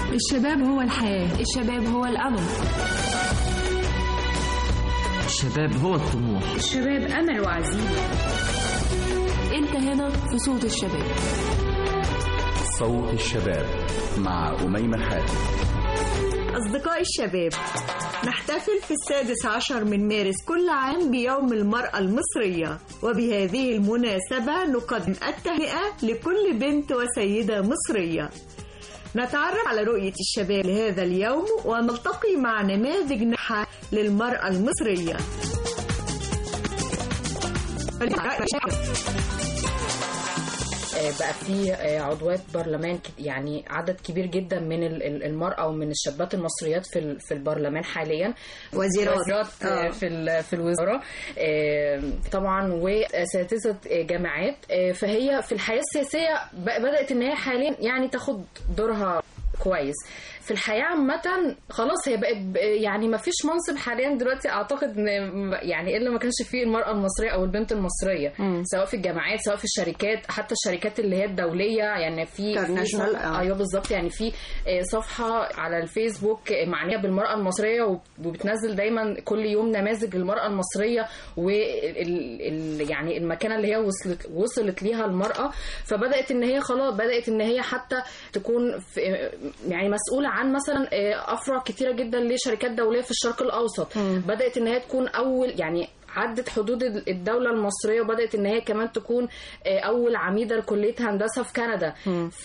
الشباب هو الحياة الشباب هو الأمل الشباب هو الطموح الشباب أمل وعزيمة أنت هنا في صوت الشباب صوت الشباب مع أميمة حاتم أصدقاء الشباب نحتفل في السادس عشر من مارس كل عام بيوم المرأة المصرية وبهذه المناسبة نقدم التهنئة لكل بنت وسيدة مصرية نتعرف على رؤية الشباب لهذا اليوم ونلتقي مع نماذج ناجحة للمرأة المصرية بقى في عضوات برلمان يعني عدد كبير جدا من المرأة ومن الشابات المصريات في في البرلمان حاليا وزيرات, وزيرات في في الوزارة طبعا وأساتذة جامعات فهي في الحياة السياسية بدأت إن هي حاليا يعني تاخد دورها كويس في الحياه عامه خلاص هي بقت يعني ما فيش منصب حاليا دلوقتي اعتقد ان يعني الا ما كانش فيه المراه المصريه او البنت المصريه م. سواء في الجامعات سواء في الشركات حتى الشركات اللي هي الدوليه يعني في, في ايوه بالظبط يعني في صفحه على الفيسبوك معنيه بالمراه المصريه وبتنزل دايما كل يوم نماذج للمراه المصريه وال يعني المكانه اللي هي وصلت وصلت ليها المراه فبدات ان هي خلاص بدات ان هي حتى تكون في يعني مسؤوله عن مثلا افرع كتيره جدا لشركات دوليه في الشرق الاوسط م. بدات ان هي تكون اول يعني عدت حدود الدولة المصرية وبدأت إن هي كمان تكون أول عميدة لكلية هندسة في كندا ف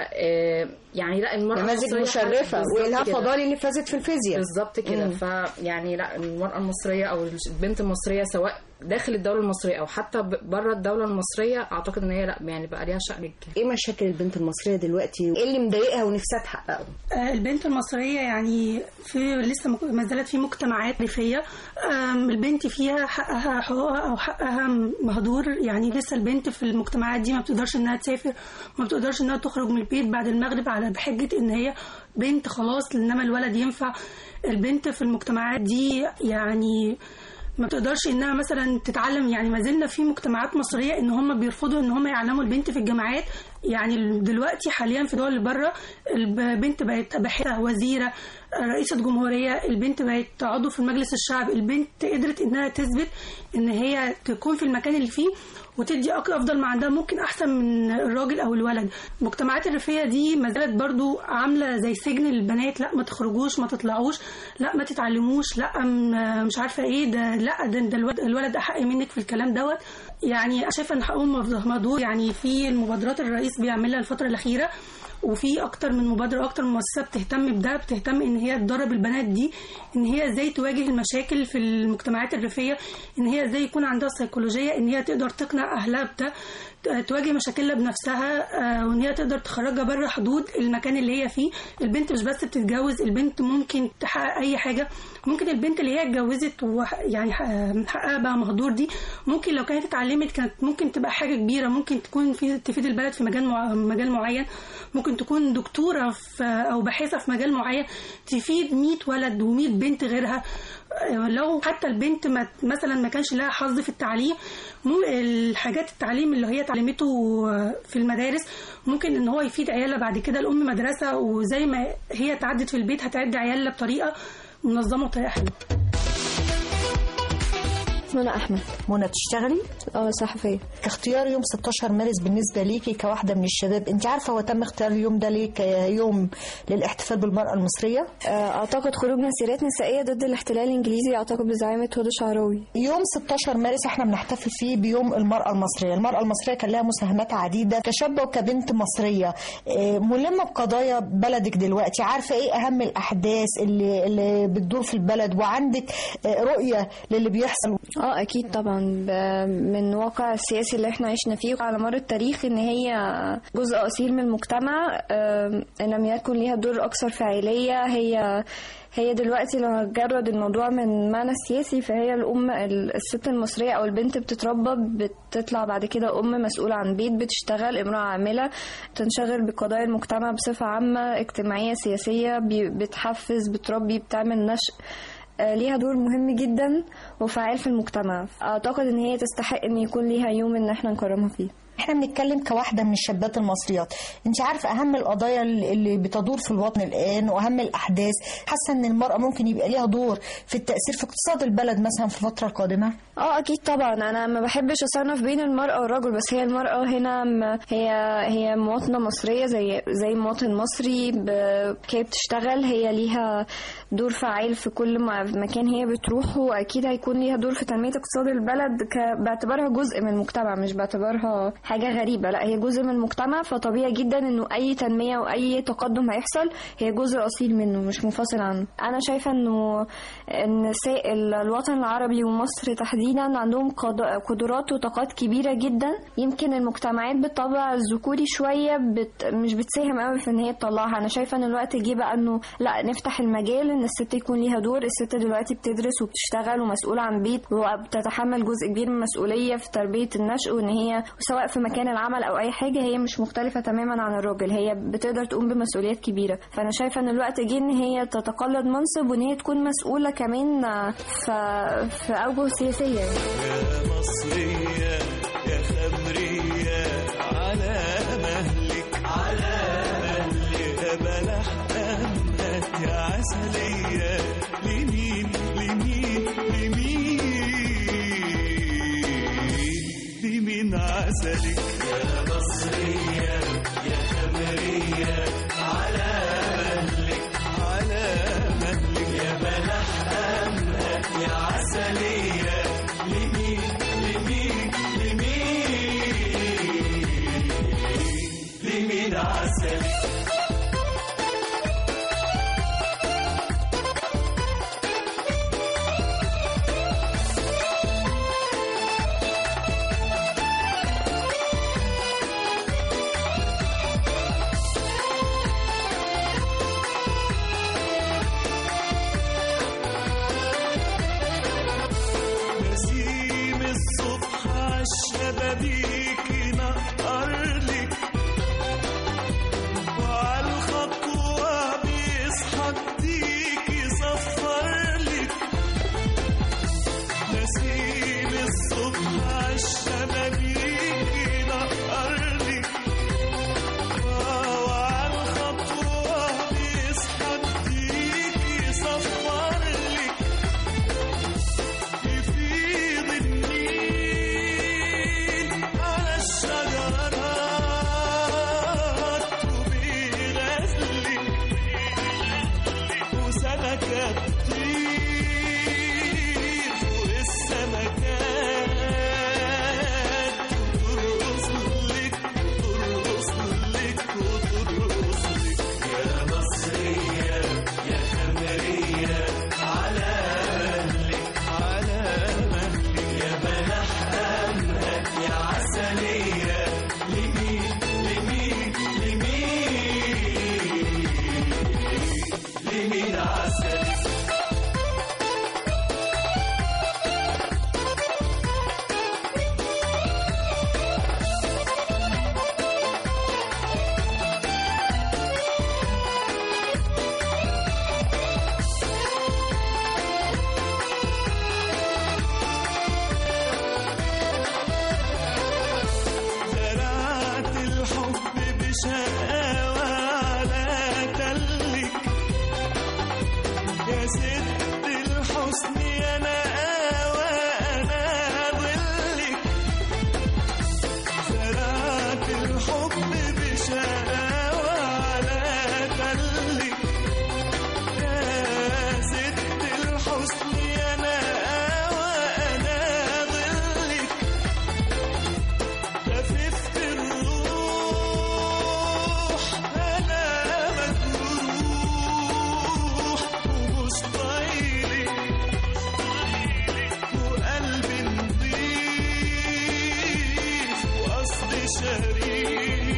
يعني لا المرأة نماذج مشرفة وإلهام فضالي اللي فازت في الفيزياء بالظبط كده فيعني لا المرأة المصرية أو البنت المصرية سواء داخل الدولة المصرية أو حتى بره الدولة المصرية أعتقد إن هي لا يعني بقى ليها شأن إيه مشاكل البنت المصرية دلوقتي؟ إيه اللي مضايقها ونفسها تحققه؟ آه البنت المصرية يعني في لسه ما زالت في مجتمعات ريفية البنت فيها حقها حقوقها أو حقها مهدور يعني لسه البنت في المجتمعات دي ما بتقدرش إنها تسافر ما بتقدرش إنها تخرج من البيت بعد المغرب على بحجة إن هي بنت خلاص إنما الولد ينفع البنت في المجتمعات دي يعني ما بتقدرش انها مثلا تتعلم يعني ما زلنا في مجتمعات مصريه ان هم بيرفضوا ان هم يعلموا البنت في الجامعات يعني دلوقتي حاليا في دول بره البنت بقت باحثه وزيره رئيسة جمهورية البنت بقت عضو في مجلس الشعب البنت قدرت انها تثبت ان هي تكون في المكان اللي فيه وتدي افضل ما عندها ممكن احسن من الراجل او الولد المجتمعات الريفيه دي ما زالت برضو عامله زي سجن البنات لا ما تخرجوش ما تطلعوش لا ما تتعلموش لا مش عارفه ايه ده لا ده, ده الولد, الولد احق منك في الكلام دوت يعني شايفه ان حقهم مهدور يعني في المبادرات الرئيس بيعملها الفتره الاخيره وفي اكتر من مبادره واكتر من مؤسسه بتهتم بده بتهتم ان هي تدرب البنات دي ان هي ازاي تواجه المشاكل في المجتمعات الريفيه ان هي ازاي يكون عندها سيكولوجيه ان هي تقدر تقنع اهلها بده تواجه مشاكلها بنفسها وان هي تقدر تخرجها بره حدود المكان اللي هي فيه البنت مش بس بتتجوز البنت ممكن تحقق اي حاجه ممكن البنت اللي هي اتجوزت ويعني حقها بقى مهدور دي ممكن لو كانت اتعلمت كانت ممكن تبقى حاجه كبيره ممكن تكون في تفيد البلد في مجال مع... مجال معين ممكن تكون دكتوره في او باحثه في مجال معين تفيد 100 ولد و100 بنت غيرها لو حتى البنت ما مثلا ما كانش لها حظ في التعليم مو الحاجات التعليم اللي هي اتعلمته في المدارس ممكن ان هو يفيد عيالها بعد كده الام مدرسه وزي ما هي تعدت في البيت هتعدي عيالها بطريقه منظمه وطريقه حلوه منى احمد منى بتشتغلي اه صحفيه اختيار يوم 16 مارس بالنسبه ليكي كواحده من الشباب انت عارفه هو تم اختيار اليوم ده ليه كيوم للاحتفال بالمراه المصريه اعتقد خروج مسيرات نسائيه ضد الاحتلال الانجليزي اعتقد بزعامه هدى شعراوي يوم 16 مارس احنا بنحتفل فيه بيوم المراه المصريه المراه المصريه كان لها مساهمات عديده كشابه وكبنت مصريه ملمه بقضايا بلدك دلوقتي عارفه ايه اهم الاحداث اللي اللي بتدور في البلد وعندك رؤيه للي بيحصل اه اكيد طبعا من واقع السياسي اللي احنا عشنا فيه على مر التاريخ ان هي جزء اصيل من المجتمع ان لم يكن ليها دور اكثر فاعليه هي هي دلوقتي لو هتجرد الموضوع من معنى السياسي فهي الأم الست المصرية أو البنت بتتربى بتطلع بعد كده أم مسؤولة عن بيت بتشتغل امرأة عاملة تنشغل بقضايا المجتمع بصفة عامة اجتماعية سياسية بتحفز بتربي بتعمل نشء ليها دور مهم جدا وفعال في المجتمع اعتقد ان هي تستحق ان يكون ليها يوم ان احنا نكرمها فيه احنا بنتكلم كواحده من الشابات المصريات انت عارفه اهم القضايا اللي بتدور في الوطن الان واهم الاحداث حاسه ان المراه ممكن يبقى ليها دور في التاثير في اقتصاد البلد مثلا في الفتره القادمه اه اكيد طبعا انا ما بحبش اصنف بين المراه والرجل بس هي المراه هنا م- هي هي مواطنه مصريه زي زي مواطن مصري ب- هي بتشتغل هي ليها دور فعال في كل ما- مكان هي بتروحه واكيد هيكون ليها دور في تنميه اقتصاد البلد ك- باعتبارها جزء من المجتمع مش باعتبارها حاجه غريبه لا هي جزء من المجتمع فطبيعي جدا انه اي تنميه واي تقدم هيحصل هي جزء اصيل منه مش منفصل عنه انا شايفه انه ان سا- ال- الوطن العربي ومصر تحديدا عندهم قد- قدرات وطاقات كبيره جدا يمكن المجتمعات بالطبع الذكوري شويه بت مش بتساهم قوي في ان هي تطلعها انا شايفه ان الوقت جه بقى انه لا نفتح المجال ان الست يكون ليها دور الست دلوقتي بتدرس وبتشتغل ومسؤوله عن بيت وبتتحمل جزء كبير من المسؤوليه في تربيه النشء وان هي سواء في مكان العمل او اي حاجه هي مش مختلفه تماما عن الراجل هي بتقدر تقوم بمسؤوليات كبيره فانا شايفه ان الوقت جه ان هي تتقلد منصب وان هي تكون مسؤوله كمان في في اوجه سياسيه يعني. يا مصرية يا خمرية على مهلك على مهلك يا بلح أمهات يا عسلية لمين لمين لمين لمين عسلك يا مصرية يا خمرية على مهلك على مهلك يا بلح أمهات يا عسلية لمين لمين لمين لمين عسلك نسيم الصبح عالشبابيك ينقرلك وعالخطوة بيصحى بديك يصفرلك نسيم الصبح عالشبابيك ينقرلك وعالخطوة بيصحى بديك يصفرلك يفيض النيل على الشجرات وبيغزلك وسمكة تطير فوق السمكات وترقص لك ترقص لك وترقص لك يا مصرية يا خمرية على مهلك على مهلك يا بلح أمهك يا عسلية لمين لمين لمين لمين عسلك زرعت الحب بشقاوة على تلك يا ست الحسن يا نقاوة أنا ظلك زرعت الحب بشقاوة على تلك يا ست الحسن يا نقاوة أنا ظلك لففت الروح أنا مجروح ومش طايلك وقلبي نضيف وقصدي شريف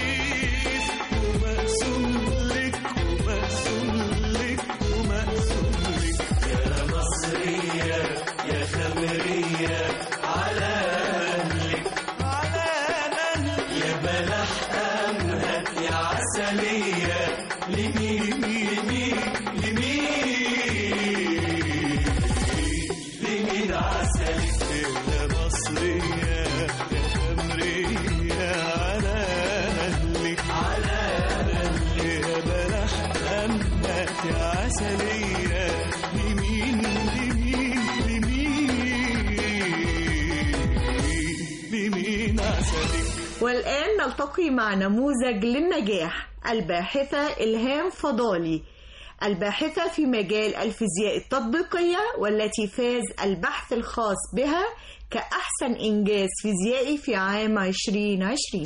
ومقسوم لك ومقسوم لك ومقسوم لك يا مصرية يا خمرية على مهلك على مهلك يا بلح أمهك يا عسلية لمين لمين لمين لمين عسلك يا مصرية يا خمرية عسلية لمين لمين لمين لمين عسلية والآن نلتقي مع نموذج للنجاح الباحثة إلهام فضالي الباحثة في مجال الفيزياء التطبيقية والتي فاز البحث الخاص بها كأحسن إنجاز فيزيائي في عام 2020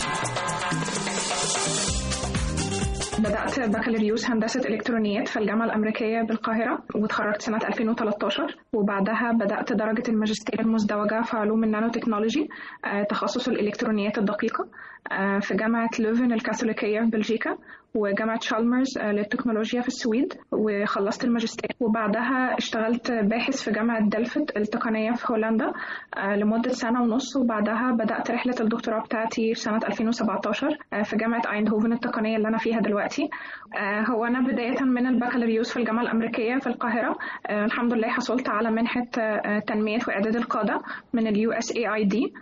بدأت بكالوريوس هندسة إلكترونيات في الجامعة الأمريكية بالقاهرة وتخرجت سنة 2013 وبعدها بدأت درجة الماجستير المزدوجة في علوم النانو تكنولوجي آه، تخصص الإلكترونيات الدقيقة آه، في جامعة لوفن الكاثوليكية في بلجيكا وجامعة شالمرز آه، للتكنولوجيا في السويد وخلصت الماجستير وبعدها اشتغلت باحث في جامعة دلفت التقنية في هولندا آه، لمدة سنة ونص وبعدها بدأت رحلة الدكتوراه بتاعتي في سنة 2017 آه، في جامعة ايندهوفن التقنية اللي أنا فيها دلوقتي آه، هو أنا بداية من البكالوريوس في الجامعة الأمريكية في القاهرة آه، الحمد لله حصلت على منحة آه، تنمية وإعداد القادة من اليو اس اي اي دي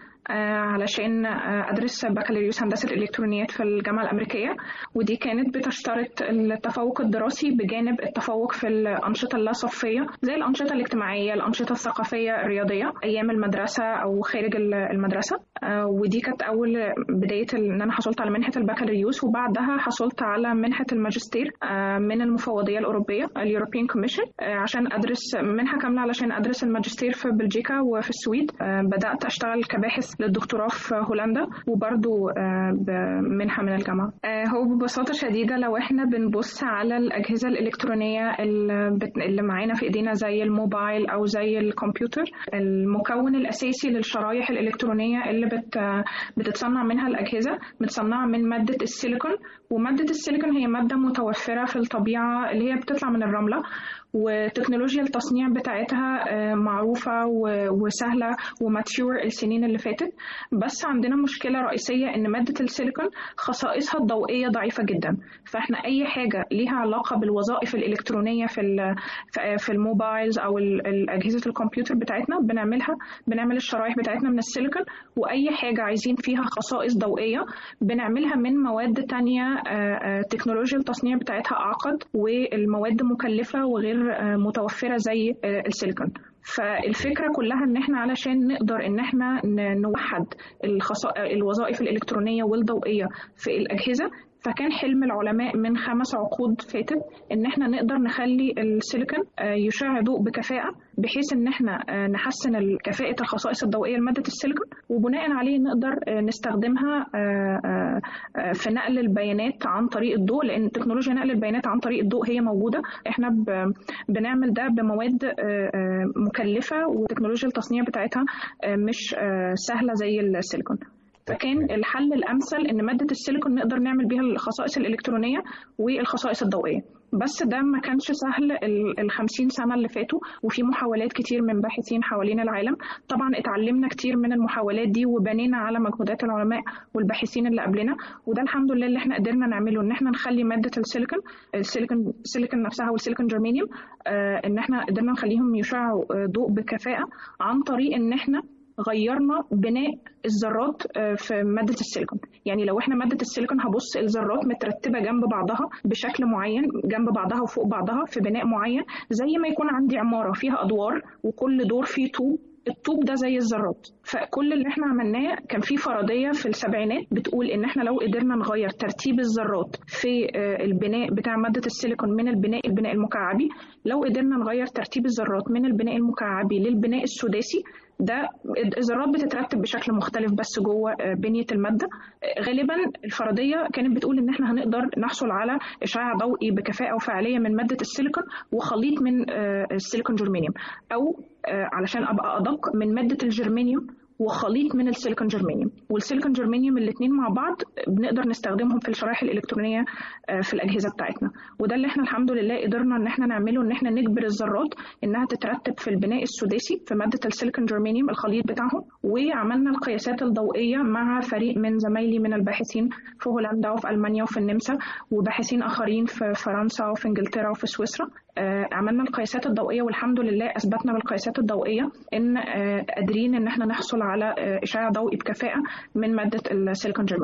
علشان آه، أدرس بكالوريوس هندسة الإلكترونيات في الجامعة الأمريكية ودي كانت بتشترط التفوق الدراسي بجانب التفوق في الأنشطة اللاصفية زي الأنشطة الاجتماعية الأنشطة الثقافية الرياضية أيام المدرسة أو خارج ال- المدرسة آه، ودي كانت أول بداية ال- إن أنا حصلت على منحة البكالوريوس وبعدها حصلت على منحة الماجستير آه، من المفوضية الأوروبية اليوروبيان كوميشن عشان أدرس منحة كاملة علشان أدرس الماجستير في بلجيكا وفي السويد آه، بدأت أشتغل كباحث للدكتوراه في هولندا وبرضو آه، بمنحة من الجامعة آه، هو ببساطة شديدة لو احنا بنبص على الأجهزة الإلكترونية اللي بت- اللي معانا في إيدينا زي الموبايل أو زي الكمبيوتر المكون الأساسي للشرايح الإلكترونية اللي بت بتتصنع منها الأجهزة متصنعة من مادة السيليكون ومادة السيليكون هي مادة متوفرة في الطبيعة اللي هي بتطلع من الرملة وتكنولوجيا التصنيع بتاعتها آه، معروفة و- وسهلة وماتيور السنين اللي فاتت بس عندنا مشكلة رئيسية إن مادة السيليكون خصائصها الضوئية ضعيفة جدا فإحنا أي حاجة ليها علاقة بالوظائف الإلكترونية في ال- في- في الموبايلز أو ال- ال- أجهزة الكمبيوتر بتاعتنا بنعملها بنعمل الشرايح بتاعتنا من السيليكون وأي حاجة عايزين فيها خصائص ضوئية بنعملها من مواد تانية آه، آه، تكنولوجيا التصنيع بتاعتها أعقد والمواد مكلفة وغير آه، متوفرة زي آه، السيليكون فالفكرة كلها ان احنا علشان نقدر ان احنا ن- نوحد الخصا... الوظائف الالكترونية والضوئية في الاجهزة فكان حلم العلماء من خمس عقود فاتت ان احنا نقدر نخلي السيليكون آه، يشع ضوء بكفاءة بحيث ان احنا آه، نحسن ال- كفاءة الخصائص الضوئية لمادة السيليكون وبناء عليه نقدر آه، نستخدمها آه، آه، آه، في نقل البيانات عن طريق الضوء لان تكنولوجيا نقل البيانات عن طريق الضوء هي موجودة احنا ب- بنعمل ده بمواد آه، آه، مكلفة وتكنولوجيا التصنيع بتاعتها آه، مش آه، سهلة زي السيليكون فكان الحل الامثل ان ماده السيليكون نقدر نعمل بيها الخصائص الالكترونيه والخصائص الضوئيه بس ده ما كانش سهل ال ال 50 سنه اللي فاتوا وفي محاولات كتير من باحثين حوالين العالم طبعا اتعلمنا كتير من المحاولات دي وبنينا على مجهودات العلماء والباحثين اللي قبلنا وده الحمد لله اللي احنا قدرنا نعمله ان احنا نخلي ماده السيليكون السيليكون السيليكون نفسها والسيليكون جرمانيوم آه ان احنا قدرنا نخليهم يشعوا آه، ضوء بكفاءه عن طريق ان احنا غيرنا بناء الذرات آه، في ماده السيليكون يعني لو احنا ماده السيليكون هبص الذرات مترتبه جنب بعضها بشكل معين جنب بعضها وفوق بعضها في بناء معين زي ما يكون عندي عماره فيها ادوار وكل دور فيه طوب الطوب ده زي الذرات فكل اللي احنا عملناه كان في فرضيه في السبعينات بتقول ان احنا لو قدرنا نغير ترتيب الذرات في آه، البناء بتاع ماده السيليكون من البناء البناء المكعبي لو قدرنا نغير ترتيب الذرات من البناء المكعبي للبناء السداسي ده الذرات بتترتب بشكل مختلف بس جوه آه، بنيه الماده آه، غالبا الفرضيه كانت بتقول ان احنا هنقدر نحصل على اشعاع ضوئي بكفاءه وفعاليه من ماده السيليكون وخليط من آه، السيليكون جرمانيوم او آه، علشان ابقى ادق من ماده الجرمانيوم وخليط من السيليكون جرمانيوم والسيليكون جرمانيوم الاثنين مع بعض بنقدر نستخدمهم في الشرائح الالكترونيه آه، في الاجهزه بتاعتنا وده اللي احنا الحمد لله قدرنا ان احنا نعمله ان احنا نجبر الذرات انها تترتب في البناء السداسي في ماده السيليكون جرمانيوم الخليط بتاعهم وعملنا القياسات الضوئيه مع فريق من زمايلي من الباحثين في هولندا وفي المانيا وفي النمسا وباحثين اخرين في فرنسا وفي انجلترا وفي سويسرا آه، عملنا القياسات الضوئيه والحمد لله اثبتنا بالقياسات الضوئيه ان آه، قادرين ان احنا نحصل على آه، اشعاع ضوئي بكفاءه من ماده السيليكون جرمانيوم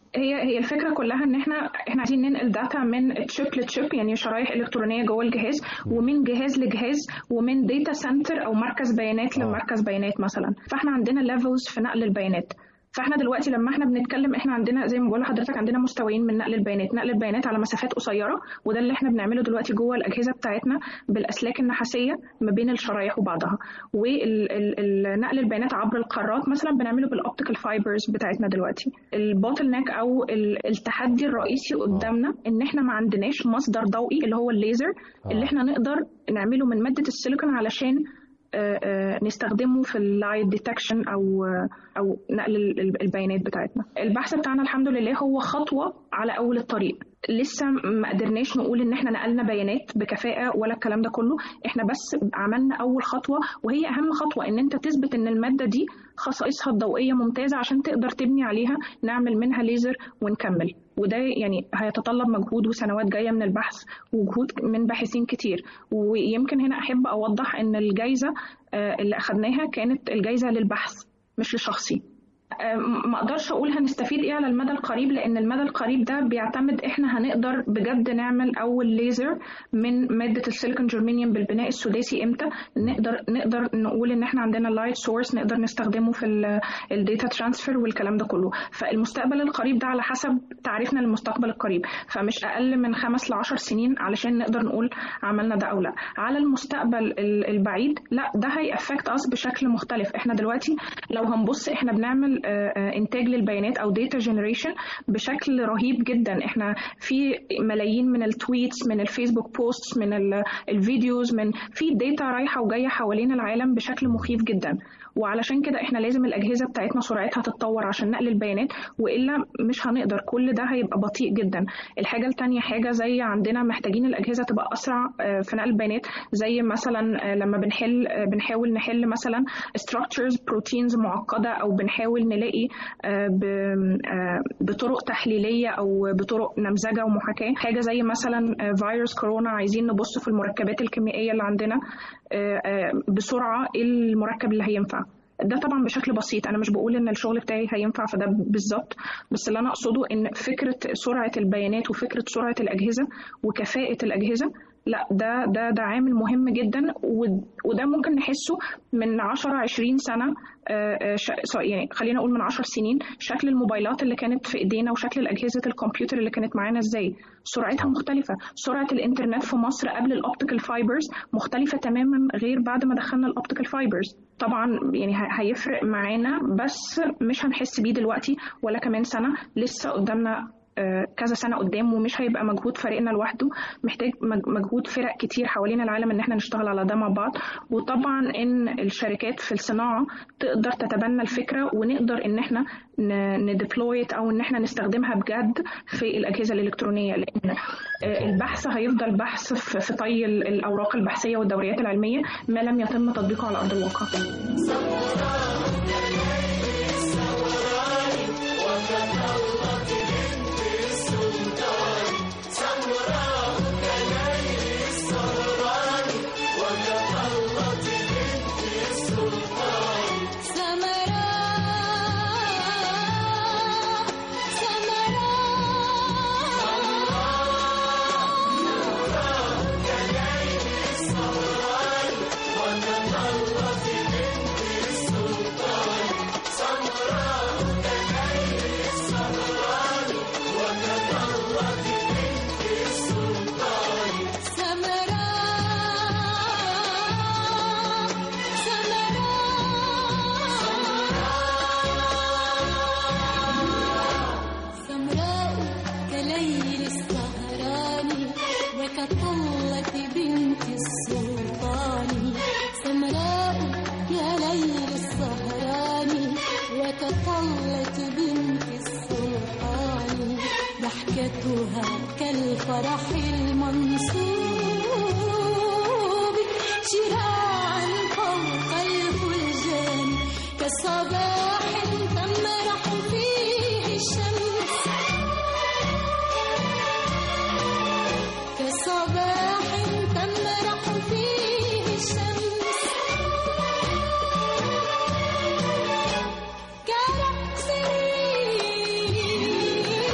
هي هي الفكره كلها ان احنا احنا عايزين ننقل داتا من تشيب لتشيب يعني شرايح الكترونيه جوه الجهاز ومن جهاز لجهاز ومن داتا سنتر او مركز بيانات لمركز بيانات مثلا فاحنا عندنا ليفلز في نقل البيانات فاحنا دلوقتي لما احنا بنتكلم احنا عندنا زي ما بقول لحضرتك عندنا مستويين من نقل البيانات نقل البيانات على مسافات قصيره وده اللي احنا بنعمله دلوقتي جوه الاجهزه بتاعتنا بالاسلاك النحاسيه ما بين الشرايح وبعضها ونقل البيانات عبر القارات مثلا بنعمله بالاوبتيكال فايبرز بتاعتنا دلوقتي البوتل نيك او ال- التحدي الرئيسي قدامنا ان احنا ما عندناش مصدر ضوئي اللي هو الليزر اللي احنا نقدر نعمله من ماده السيليكون علشان آه، آه، نستخدمه في اللايت ديتكشن او آه، او نقل ال- ال- البيانات بتاعتنا البحث بتاعنا الحمد لله هو خطوه على اول الطريق لسه ما قدرناش نقول ان احنا نقلنا بيانات بكفاءه ولا الكلام ده كله احنا بس عملنا اول خطوه وهي اهم خطوه ان انت تثبت ان الماده دي خصائصها الضوئيه ممتازه عشان تقدر تبني عليها نعمل منها ليزر ونكمل وده يعني هيتطلب مجهود وسنوات جايه من البحث وجهود من باحثين كتير ويمكن هنا احب اوضح ان الجائزه آه، اللي اخذناها كانت الجائزه للبحث مش لشخصي آه، ما اقدرش اقول هنستفيد ايه على المدى القريب لان المدى القريب ده بيعتمد احنا هنقدر بجد نعمل اول ليزر من ماده السيليكون جرمانيوم بالبناء السداسي امتى نقدر نقدر نقول ان احنا عندنا لايت سورس نقدر نستخدمه في الداتا ترانسفير والكلام ده كله فالمستقبل القريب ده على حسب تعريفنا للمستقبل القريب فمش اقل من خمس لعشر سنين علشان نقدر نقول عملنا ده او لا على المستقبل ال- البعيد لا ده هيأفكت اس بشكل مختلف احنا دلوقتي لو هنبص احنا بنعمل آه، آه، انتاج للبيانات او داتا جنريشن بشكل رهيب جدا احنا في ملايين من التويتس من الفيسبوك بوستس من ال- الفيديوز من في داتا رايحه وجايه حوالين العالم بشكل مخيف جدا وعلشان كده احنا لازم الاجهزه بتاعتنا سرعتها تتطور عشان نقل البيانات والا مش هنقدر كل ده هيبقى بطيء جدا الحاجه التانية حاجه زي عندنا محتاجين الاجهزه تبقى اسرع آه، في نقل البيانات زي مثلا آه، لما بنحل آه، بنحاول نحل مثلا structures بروتينز معقده او بنحاول نلاقي آه، ب- آه، بطرق تحليليه او بطرق نمذجه ومحاكاه حاجه زي مثلا آه، فيروس كورونا عايزين نبص في المركبات الكيميائيه اللي عندنا آه، آه، بسرعه ايه المركب اللي هينفع ده طبعا بشكل بسيط انا مش بقول ان الشغل بتاعي هينفع في ده بالظبط بس اللي انا اقصده ان فكره سرعه البيانات وفكره سرعه الاجهزه وكفاءه الاجهزه لا ده ده ده عامل مهم جدا و- وده ممكن نحسه من 10 20 سنه آه، آه، ش- سواء- يعني خلينا نقول من 10 سنين شكل الموبايلات اللي كانت في ايدينا وشكل اجهزه الكمبيوتر اللي كانت معانا ازاي سرعتها مختلفه سرعه الانترنت في مصر قبل الاوبتيكال فايبرز مختلفه تماما غير بعد ما دخلنا الاوبتيكال فايبرز طبعا يعني ه- هيفرق معانا بس مش هنحس بيه دلوقتي ولا كمان سنه لسه قدامنا آه، كذا سنه قدام ومش هيبقى مجهود فريقنا لوحده محتاج مج- مجهود فرق كتير حوالين العالم ان احنا نشتغل على ده مع بعض وطبعا ان الشركات في الصناعه تقدر تتبنى الفكره ونقدر ان احنا نديبلويت او ان احنا نستخدمها بجد في الاجهزه الالكترونيه لان آه، البحث هيفضل بحث في في طي ال- الاوراق البحثيه والدوريات العلميه ما لم يتم تطبيقه على ارض الواقع سمراء كليل السهران وكطلة بنت السلطان سمراء يا ليل السهران وكطلة بنت السلطان ضحكتها كالفرح المنصوب شراعا فوق الفلجان كصباح تمرح فيه الشمس كصباح تمرح فيه الشمس كرأس الريح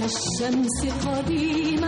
كالشمس قديمة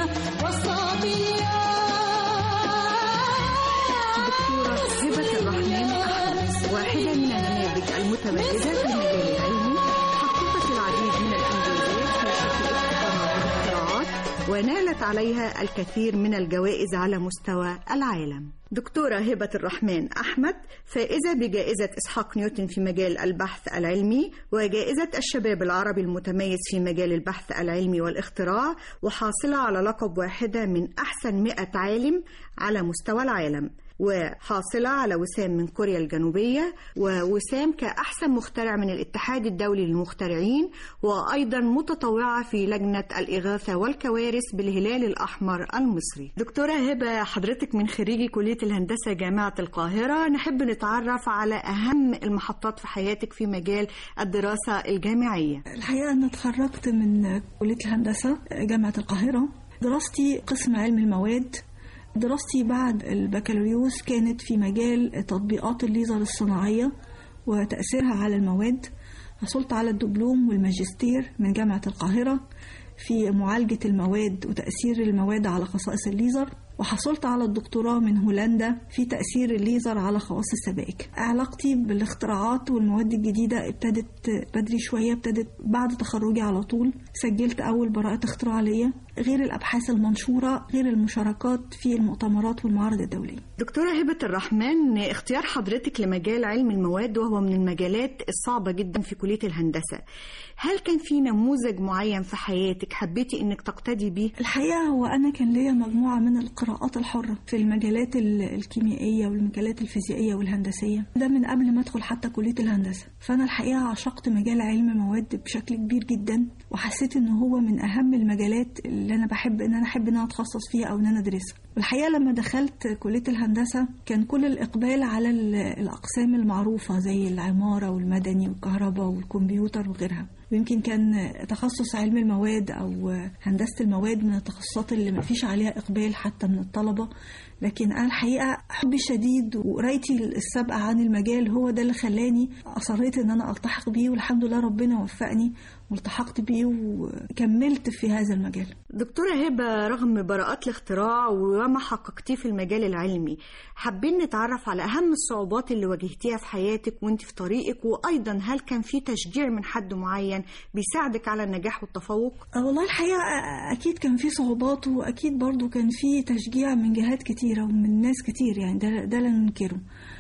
دكتورة هبة الرحمن أحمد واحدة من النماذج المتميزة في المجال العلمي حققت العديد من الإنجازات في شكل الابتكارات والاختراعات ونالت عليها الكثير من الجوائز على مستوى العالم دكتورة هبة الرحمن أحمد فائزة بجائزة إسحاق نيوتن في مجال البحث العلمي وجائزة الشباب العربي المتميز في مجال البحث العلمي والاختراع وحاصلة على لقب واحدة من أحسن 100 عالم على مستوى العالم وحاصلة على وسام من كوريا الجنوبية ووسام كأحسن مخترع من الاتحاد الدولي للمخترعين وأيضا متطوعة في لجنة الإغاثة والكوارث بالهلال الأحمر المصري دكتورة هبة حضرتك من خريجي كلية الهندسة جامعة القاهرة نحب نتعرف على أهم المحطات في حياتك في مجال الدراسة الجامعية الحقيقة أنا اتخرجت من كلية الهندسة جامعة القاهرة دراستي قسم علم المواد دراستي بعد البكالوريوس كانت في مجال تطبيقات الليزر الصناعية وتأثيرها على المواد حصلت على الدبلوم والماجستير من جامعة القاهرة في معالجة المواد وتأثير المواد على خصائص الليزر وحصلت على الدكتوراه من هولندا في تأثير الليزر على خواص السبائك علاقتي بالاختراعات والمواد الجديدة ابتدت بدري شوية ابتدت بعد تخرجي على طول سجلت أول براءة اختراع ليا غير الأبحاث المنشورة غير المشاركات في المؤتمرات والمعارض الدولية دكتورة هبة الرحمن اختيار حضرتك لمجال علم المواد وهو من المجالات الصعبة جدا في كلية الهندسة هل كان في نموذج معين في حياتك حبيتي انك تقتدي بيه؟ الحقيقة هو أنا كان ليا مجموعة من القراءات الحرة في المجالات ال- الكيميائية والمجالات الفيزيائية والهندسية ده من قبل ما أدخل حتى كلية الهندسة فأنا الحقيقة عشقت مجال علم مواد بشكل كبير جدا وحسيت إن هو من أهم المجالات اللي أنا بحب إن أنا أحب إن أنا أتخصص فيها أو إن أنا أدرسها والحقيقة لما دخلت كلية الهندسة كان كل الإقبال على ال- الأقسام المعروفة زي العمارة والمدني والكهرباء والكمبيوتر وغيرها ويمكن كان تخصص علم المواد أو هندسة المواد من التخصصات اللي ما فيش عليها إقبال حتى من الطلبة لكن أنا الحقيقة حبي شديد وقرايتي السابقة عن المجال هو ده اللي خلاني أصريت إن أنا ألتحق بيه والحمد لله ربنا وفقني والتحقت بيه وكملت في هذا المجال دكتورة هبة رغم براءات الاختراع وما حققتيه في المجال العلمي حابين نتعرف على أهم الصعوبات اللي واجهتيها في حياتك وانت في طريقك وأيضا هل كان في تشجيع من حد معين بيساعدك على النجاح والتفوق؟ أه والله الحقيقة أكيد كان في صعوبات وأكيد برضو كان في تشجيع من جهات كتيرة ومن ناس كتير يعني ده, ده لا ننكره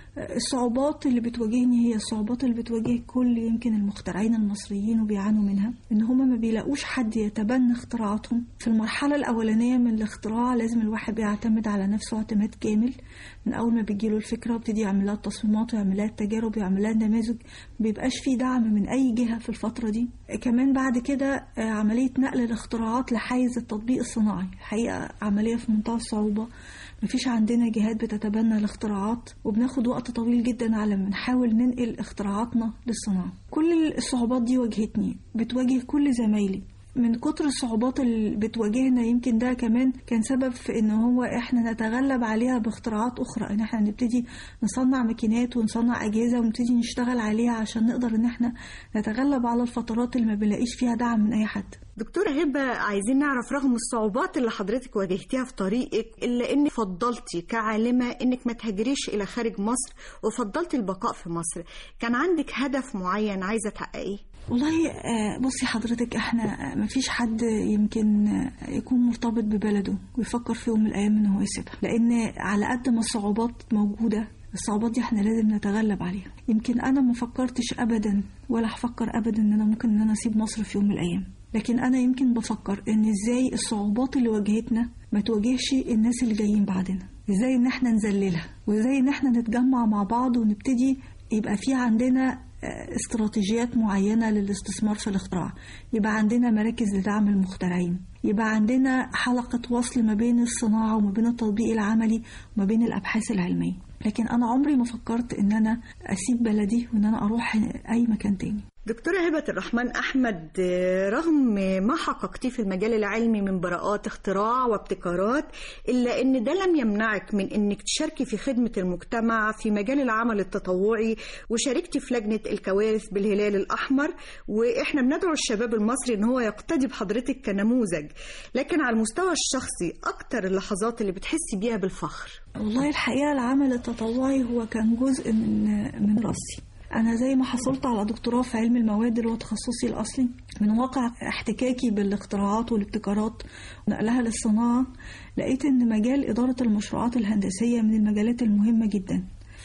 الصعوبات اللي بتواجهني هي الصعوبات اللي بتواجه كل يمكن المخترعين المصريين وبيعانوا منها ان هما ما بيلاقوش حد يتبنى اختراعاتهم في المرحلة الأولانية من الاختراع لازم الواحد بيعتمد على نفسه اعتماد كامل من أول ما بيجيله الفكرة ويبتدي يعمل لها التصميمات ويعمل لها التجارب ويعمل لها النماذج بيبقاش في دعم من أي جهة في الفترة دي كمان بعد كده عملية نقل الاختراعات لحيز التطبيق الصناعي الحقيقة عملية في منتهى الصعوبة مفيش عندنا جهات بتتبنى الاختراعات وبناخد وقت طويل جدا على ما نحاول ننقل اختراعاتنا للصناعة كل الصعوبات دي واجهتني بتواجه كل زمايلي من كتر الصعوبات اللي بتواجهنا يمكن ده كمان كان سبب في ان هو احنا نتغلب عليها باختراعات اخرى ان احنا نبتدي نصنع ماكينات ونصنع اجهزه ونبتدي نشتغل عليها عشان نقدر ان احنا نتغلب على الفترات اللي ما بنلاقيش فيها دعم من اي حد دكتورة هبة عايزين نعرف رغم الصعوبات اللي حضرتك واجهتيها في طريقك إلا إنك فضلتي كعالمة إنك ما تهاجريش إلى خارج مصر وفضلتي البقاء في مصر كان عندك هدف معين عايزة تحققيه؟ والله بصي حضرتك احنا ما فيش حد يمكن يكون مرتبط ببلده ويفكر في يوم من الايام ان هو يسيبها لان على قد ما الصعوبات موجوده الصعوبات دي احنا لازم نتغلب عليها يمكن انا ما فكرتش ابدا ولا هفكر ابدا ان انا ممكن ان انا اسيب مصر في يوم من الايام لكن انا يمكن بفكر ان ازاي الصعوبات اللي واجهتنا ما تواجهش الناس اللي جايين بعدنا ازاي ان احنا نذللها وازاي ان احنا نتجمع مع بعض ونبتدي يبقى في عندنا استراتيجيات معينة للاستثمار في الاختراع يبقى عندنا مراكز لدعم المخترعين يبقى عندنا حلقة وصل ما بين الصناعة وما بين التطبيق العملي وما بين الأبحاث العلمية لكن أنا عمري ما فكرت إن أنا أسيب بلدي وإن أنا أروح أي مكان تاني دكتورة هبة الرحمن أحمد آه، رغم ما حققتيه في المجال العلمي من براءات اختراع وابتكارات إلا أن ده لم يمنعك من أنك تشاركي في خدمة المجتمع في مجال العمل التطوعي وشاركتي في لجنة الكوارث بالهلال الأحمر وإحنا بندعو الشباب المصري أن هو يقتدي بحضرتك كنموذج لكن على المستوى الشخصي أكتر اللحظات اللي بتحسي بيها بالفخر والله الحقيقة العمل التطوعي هو كان جزء من من راسي أنا زي ما حصلت على دكتوراه في علم المواد اللي هو تخصصي الأصلي من واقع احتكاكي بالاختراعات والابتكارات ونقلها للصناعة لقيت إن مجال إدارة المشروعات الهندسية من المجالات المهمة جدا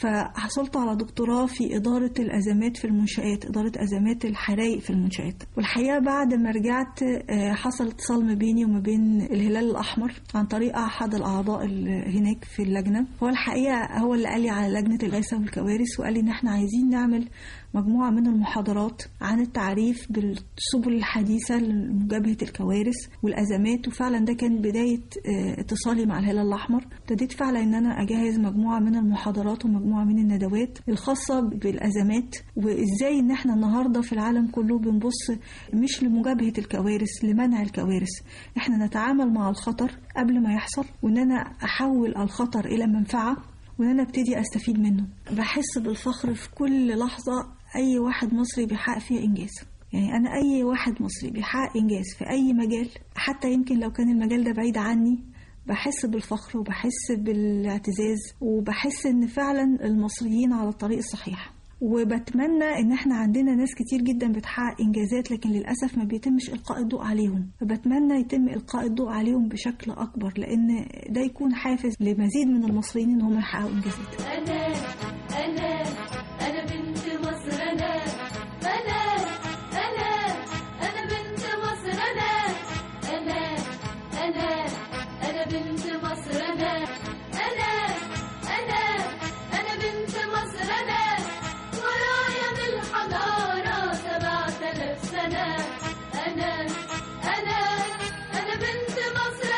فحصلت على دكتوراه في إدارة الأزمات في المنشآت إدارة أزمات الحرائق في المنشآت والحقيقة بعد ما رجعت آه، حصل اتصال ما بيني وما بين الهلال الأحمر عن طريق أحد الأعضاء اللي هناك في اللجنة هو الحقيقة هو اللي قال لي على لجنة الغاثة والكوارث وقال لي إن إحنا عايزين نعمل مجموعة من المحاضرات عن التعريف بالسبل الحديثة لمجابهة الكوارث والأزمات وفعلا ده كان بداية آه، اتصالي مع الهلال الأحمر ابتديت فعلا إن أنا أجهز مجموعة من المحاضرات ومجموعة من الندوات الخاصة بالأزمات وإزاي إن إحنا النهاردة في العالم كله بنبص مش لمجابهة الكوارث لمنع الكوارث إحنا نتعامل مع الخطر قبل ما يحصل وإن أنا أحول الخطر إلى منفعة وإن أنا أبتدي أستفيد منه بحس بالفخر في كل لحظة أي واحد مصري بيحقق فيها إنجاز يعني أنا أي واحد مصري بيحقق إنجاز في أي مجال حتى يمكن لو كان المجال ده بعيد عني بحس بالفخر وبحس بالاعتزاز وبحس إن فعلا المصريين على الطريق الصحيح وبتمنى ان احنا عندنا ناس كتير جدا بتحقق انجازات لكن للاسف ما بيتمش القاء الضوء عليهم فبتمنى يتم القاء الضوء عليهم بشكل اكبر لان ده يكون حافز لمزيد من المصريين ان هم يحققوا انجازات أنا أنا أنا بنت مصر أنا أنا أنا أنا بنت مصر أنا أنا أنا أنا بنت مصر أنا أنا أنا أنا بنت مصر أنا ورايا بالحضارة سبعة آلاف سنة أنا أنا أنا بنت مصر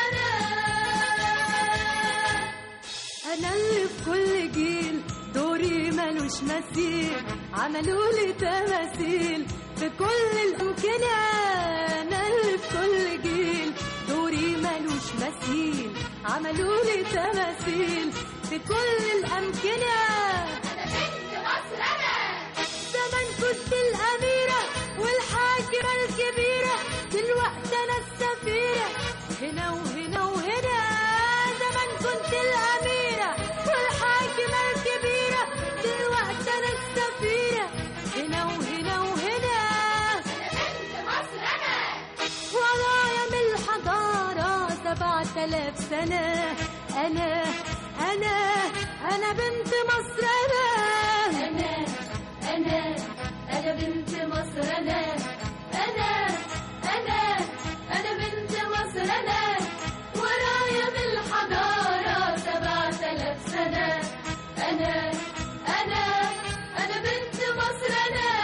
أنا أنا اللي في كل جيل دوري ملوش مثيل عملوا لي تماثيل في كل الأمكنة أنا اللي في كل جيل دوري ملوش مثيل عملوا لي تماثيل في كل الأمكنة أنا بنت مصر أنا زمان كنت الأميرة والحاكمة الكبيرة دلوقتي أنا السفيرة هنا وهنا وهنا زمان كنت الأميرة والحاكمة الكبيرة دلوقتي أنا السفيرة هنا وهنا وهنا أنا بنت مصر أنا ورايا من الحضارة سبعة آلاف سنة أنا أنا أنا بنت مصر أنا أنا أنا أنا بنت مصر أنا أنا أنا أنا بنت مصر أنا ورايا من الحضارة سبعة آلاف سنة أنا أنا أنا بنت مصر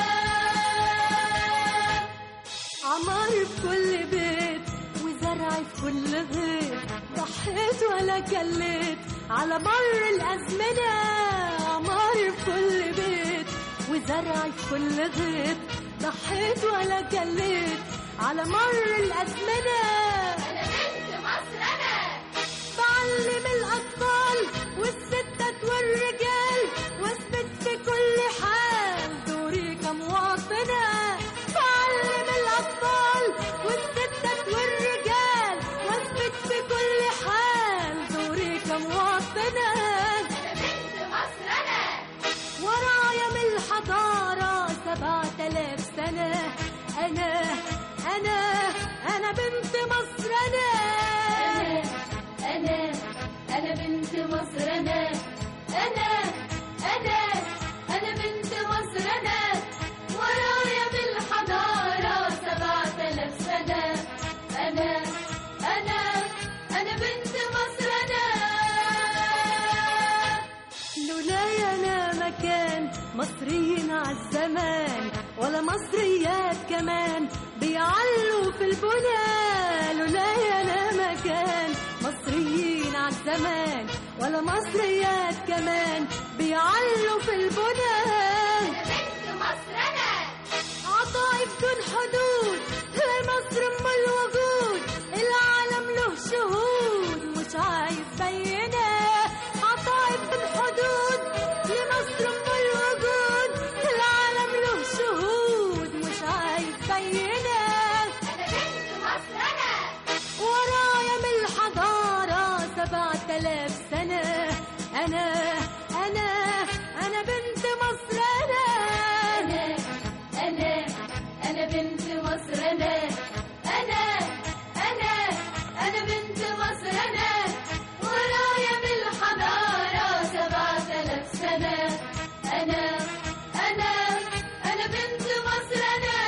أنا عمار في كل بيت وزرع في كل غيط ضحيت ولا كليت على مر الأزمنة عمار في كل بيت وزرع في كل غيط ضحيت ولا كليت على مر الأزمنة أنا بنت مصر أنا بعلم الأطفال والستات والرجال واثبت في كل حال دوري كمواطنة بعلم الأطفال والستات والرجال واثبت في كل حال دوري كمواطنة أنا بنت مصر أنا ورايا من الحضارة سبعة آلاف سنة أنا أنا أنا بنت مصر أنا أنا أنا بنت مصر أنا أنا أنا أنا بنت مصر أنا ورايا من الحضارة سبعة آلاف سنة أنا أنا أنا بنت مصر أنا لولاي أنا مكان مصريين عالزمان ولا مصريات كمان بيعلوا في البنى لولاي أنا مكان مصريين عالزمان ولا مصريات كمان بيعلوا في البنى بنت مصر أنا بدون حدود لمصر ام الوجود العالم له شهود مش عايز بيناه عطاء بدون حدود لمصر ام الوجود العالم له شهود مش عايز بيناه ورايا من الحضارة سبعة آلاف سنة أنا أنا أنا بنت مصر أنا أنا أنا أنا بنت مصر أنا أنا أنا أنا بنت مصر أنا ورايا من الحضارة سبعة آلاف سنة أنا أنا أنا بنت مصر أنا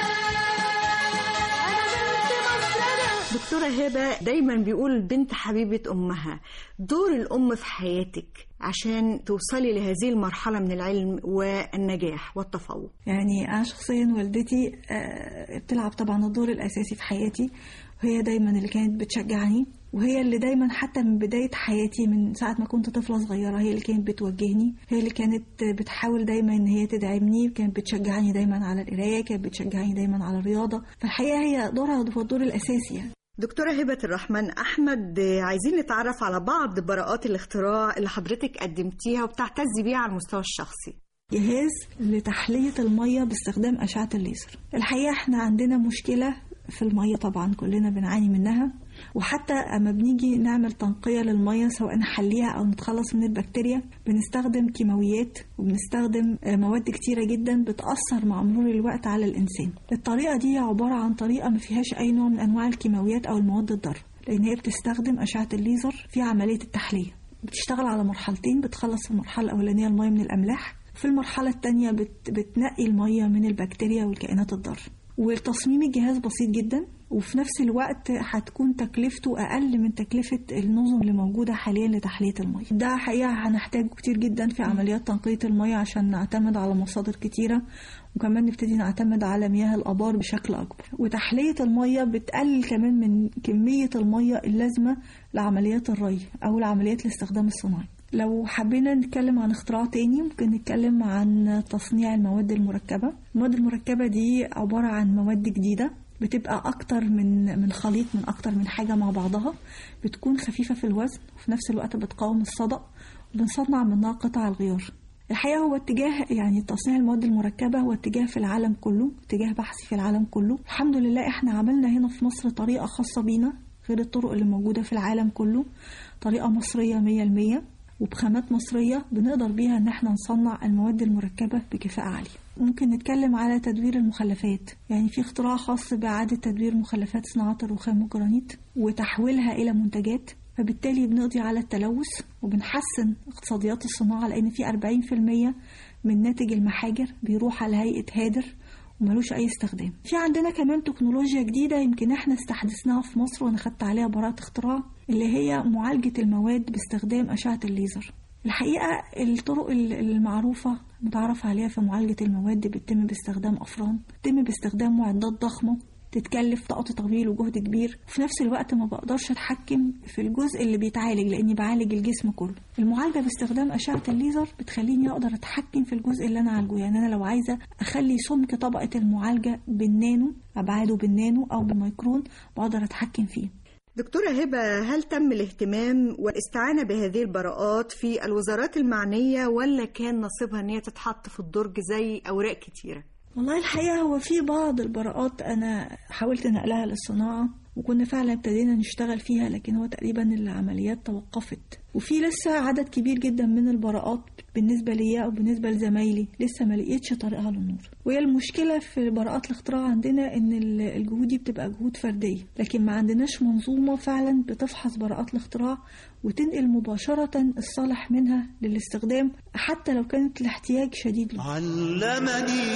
أنا بنت مصر أنا دكتورة هبة دايما بيقول البنت حبيبة أمها دور الأم في حياتك عشان توصلي لهذه المرحلة من العلم والنجاح والتفوق يعني أنا شخصيا والدتي آه، بتلعب طبعا الدور الأساسي في حياتي وهي دايما اللي كانت بتشجعني وهي اللي دايما حتى من بداية حياتي من ساعة ما كنت طفلة صغيرة هي اللي كانت بتوجهني هي اللي كانت بتحاول دايما ان هي تدعمني كانت بتشجعني دايما على القراية كانت بتشجعني دايما على الرياضة فالحقيقة هي دورها هو الدور الأساسي يعني دكتورة هبة الرحمن أحمد آه، عايزين نتعرف على بعض براءات الاختراع اللي حضرتك قدمتيها وبتعتزي بيها على المستوى الشخصي جهاز لتحلية المية باستخدام أشعة الليزر الحقيقة احنا عندنا مشكلة في المية طبعا كلنا بنعاني منها وحتى اما بنيجي نعمل تنقية للمية سواء نحليها أو نتخلص من البكتيريا بنستخدم كيماويات وبنستخدم آه، مواد كتيرة جدا بتأثر مع مرور الوقت على الإنسان الطريقة دي عبارة عن طريقة ما فيهاش أي نوع من أنواع الكيماويات أو المواد الضارة لأن هي بتستخدم أشعة الليزر في عملية التحلية بتشتغل على مرحلتين بتخلص في المرحلة الأولانية المية من الأملاح في المرحلة التانية بت بتنقي المية من البكتيريا والكائنات الضارة وتصميم الجهاز بسيط جدا وفي نفس الوقت هتكون تكلفته أقل من تكلفة النظم اللي موجودة حاليا لتحلية المية ده حقيقة هنحتاجه كتير جدا في عمليات تنقية المية عشان نعتمد على مصادر كتيرة وكمان نبتدي نعتمد على مياه الآبار بشكل أكبر وتحلية المية بتقلل كمان من كمية المية اللازمة لعمليات الري أو لعمليات الاستخدام الصناعي لو حبينا نتكلم عن اختراع تاني ممكن نتكلم عن تصنيع المواد المركبة المواد المركبة دي عبارة عن مواد جديدة بتبقى أكتر من من خليط من أكتر من حاجة مع بعضها بتكون خفيفة في الوزن وفي نفس الوقت بتقاوم الصدأ وبنصنع منها قطع الغيار الحقيقة هو اتجاه يعني تصنيع المواد المركبة هو اتجاه في العالم كله اتجاه بحثي في العالم كله الحمد لله احنا عملنا هنا في مصر طريقة خاصة بينا غير الطرق اللي موجودة في العالم كله طريقة مصرية مية المية وبخامات مصرية بنقدر بيها ان احنا نصنع المواد المركبة بكفاءة عالية ممكن نتكلم على تدوير المخلفات يعني في اختراع خاص بإعادة تدوير مخلفات صناعة الرخام والجرانيت وتحويلها إلى منتجات فبالتالي بنقضي على التلوث وبنحسن اقتصاديات الصناعة لأن في 40% من ناتج المحاجر بيروح على هيئة هادر وملوش أي استخدام في عندنا كمان تكنولوجيا جديدة يمكن احنا استحدثناها في مصر وأنا خدت عليها براءة اختراع اللي هي معالجة المواد باستخدام أشعة الليزر الحقيقة الطرق المعروفة متعرف عليها في معالجة المواد بتتم باستخدام أفران بتتم باستخدام معدات ضخمة تتكلف وقت طويل وجهد كبير وفي نفس الوقت ما بقدرش اتحكم في الجزء اللي بيتعالج لاني بعالج الجسم كله المعالجه باستخدام اشعه الليزر بتخليني اقدر اتحكم في الجزء اللي انا عالجه يعني انا لو عايزه اخلي سمك طبقه المعالجه بالنانو ابعاده بالنانو او بالميكرون بقدر اتحكم فيه دكتورة هبة هل تم الاهتمام والاستعانة بهذه البراءات في الوزارات المعنية ولا كان نصيبها ان هي تتحط في الدرج زي اوراق كتيرة؟ والله الحقيقة هو في بعض البراءات أنا حاولت نقلها للصناعة وكنا فعلا ابتدينا نشتغل فيها لكن هو تقريبا العمليات توقفت وفي لسه عدد كبير جدا من البراءات بالنسبة ليا أو بالنسبة لزمايلي لسه ما لقيتش طريقها للنور وهي المشكلة في براءات الاختراع عندنا إن الجهود دي بتبقى جهود فردية لكن ما عندناش منظومة فعلا بتفحص براءات الاختراع وتنقل مباشرة الصالح منها للاستخدام حتى لو كانت الاحتياج شديد له علمني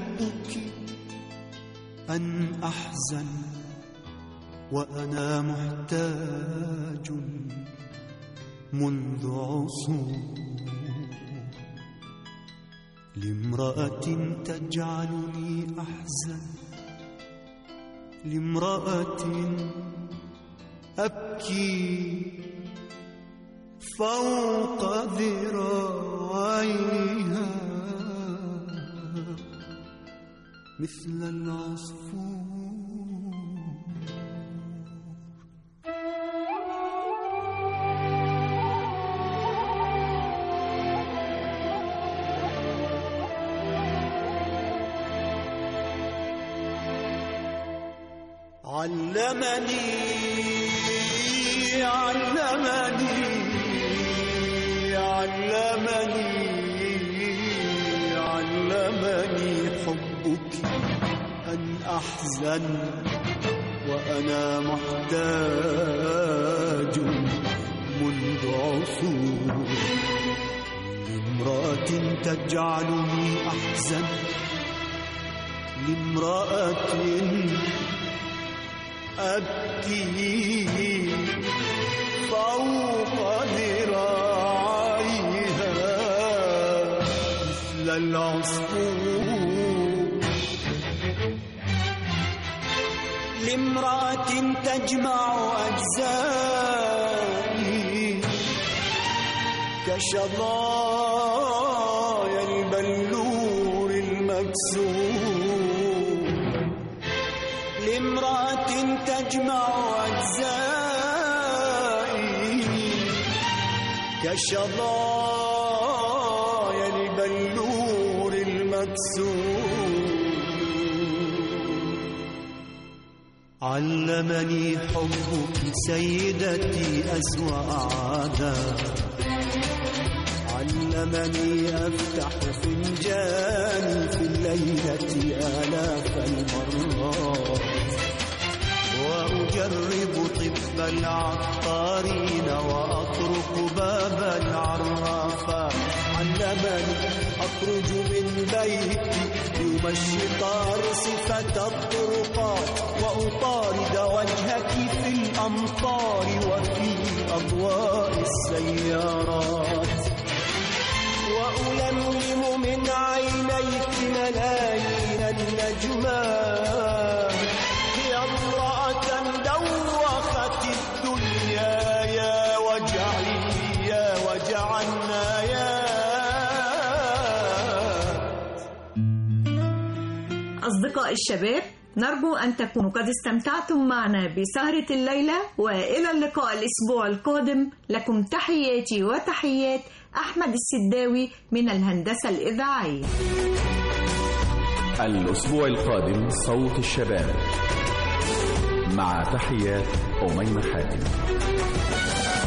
حبك أن أحزن وأنا محتاج منذ عصور لامرأة تجعلني أحزن لامرأة أبكي فوق ذراعيها مثل العصفور علمني علمني علمني علمني حبك أن أحزن وأنا محتاج منذ عصور لامرأة تجعلني أحزن لامرأة أبكي فوق ذراعيها مثل العصفور لامرأة تجمع أجزائي كشظايا البلور المكسور لامرأة تجمع أجزائي كشظايا البلور المكسور علمني حبك سيدتي أسوأ عادة علمني أفتح فنجاني في الليلة آلاف المرات وأجرب طب العطارين وأطرق باب العرافات علمني أخرج من بيتي ليمشط أرصفة الطرقات وأطارد وجهك في الأمطار وفي أضواء السيارات وألملم من عينيك ملايين النجمات يا امرأة دوخت الدنيا يا وجعي يا وجع النايات أصدقاء الشباب نرجو أن تكونوا قد استمتعتم معنا بسهرة الليلة وإلى اللقاء الأسبوع القادم لكم تحياتي وتحيات أحمد السداوي من الهندسة الإذاعية الأسبوع القادم صوت الشباب مع تحيات أميمة حاتم